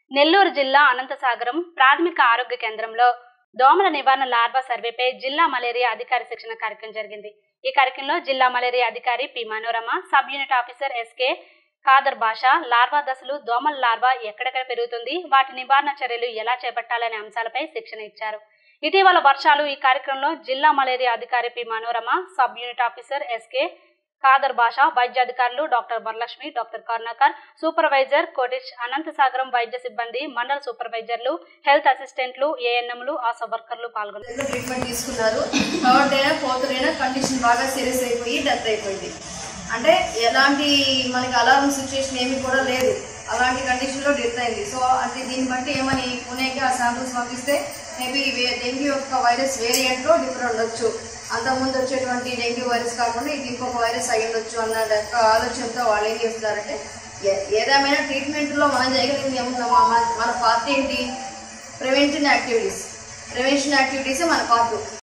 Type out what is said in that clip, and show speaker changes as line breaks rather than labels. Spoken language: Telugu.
నెల్లూరు జిల్లా అనంతసాగరం ప్రాథమిక ఆరోగ్య కేంద్రంలో దోమల నివారణ లార్వా సర్వేపై జిల్లా మలేరియా అధికారి శిక్షణ కార్యక్రమం జరిగింది ఈ కార్యక్రమంలో జిల్లా మలేరియా అధికారి P Manorama sub unit officer S K Khader Basha larva దశలు దోమల లార్వా ఎక్కడెక్కడ పెరుగుతుంది వాటి నివారణ చర్యలు ఎలా చేపట్టాలనే అంశాలపై శిక్షణ ఇచ్చారు ఇటీవల వర్షాలు ఈ కార్యక్రమంలో జిల్లా మలేరియా అధికారి P Manorama sub unit officer S K Khader Basha వైద్యాధికారులు doctor Varalakshmi doctor Karunakar supervisor Kotish Anantasagaram వైద్య సిబ్బంది మండల సూపర్వైజర్లు హెల్త్ అసిస్టెంట్లు ఏఎన్ఎంలు ఆశా వర్కర్లు పాల్గొన్నారు
ఏదో ట్రీట్మెంట్ తీసుకున్నారు థర్డ్ డేనా ఫోర్త్ డేనా కండిషన్ బాగా సీరియస్ అయిపోయి డెత్ అయిపోయింది అంటే ఎలాంటి మనకి అలారం సిచ్యుయేషన్ ఏమీ కూడా లేదు అలాంటి కండిషన్లో డెత్ అయింది సో అంటే దీన్ని బట్టి ఏమని పూణేకి ఆ శాంపుల్స్ పంపిస్తే మేబీ డెంగ్యూ యొక్క వైరస్ వేరియంట్లో డిఫరెంట్ ఉండొచ్చు అంతకుముందు వచ్చేటువంటి డెంగ్యూ వైరస్ కాకుండా ఇది ఇంకొక వైరస్ అయి ఉండొచ్చు అన్న యొక్క ఆలోచనతో వాళ్ళు ఏం చేస్తున్నారంటే ఏ- ఏదేమైనా ట్రీట్మెంట్లో మనం చేయగలిగింది ఏముందమ్మా మన మన పార్ట్ ఏంటి ప్రివెన్షన్ యాక్టివిటీస్ ప్రివెన్షన్ యాక్టివిటీసే మన పార్ట్